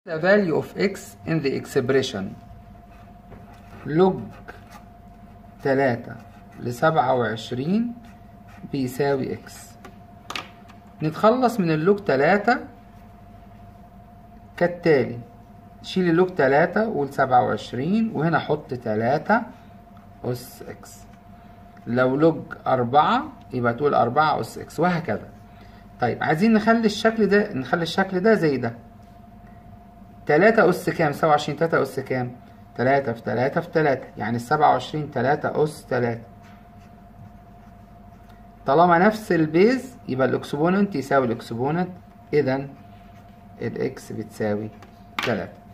the value of x in the expression log تلاتة لسبعة وعشرين بيساوي x نتخلص من اللوج تلاتة كالتالي شيل اللوج تلاتة والسبعة وعشرين وهنا حط تلاتة أس إكس لو لوج أربعة يبقى تقول أربعة أس إكس وهكذا طيب عايزين نخلي الشكل ده نخلي الشكل ده زي ده تلاتة أس كام سبعة وعشرين تلاتة أس كام تلاتة في تلاتة في تلاتة يعني السبعة وعشرين تلاتة أس تلاتة طالما نفس البيز يبقى الإكسبوننت يساوي الإكسبوننت إذا الإكس بتساوي تلاتة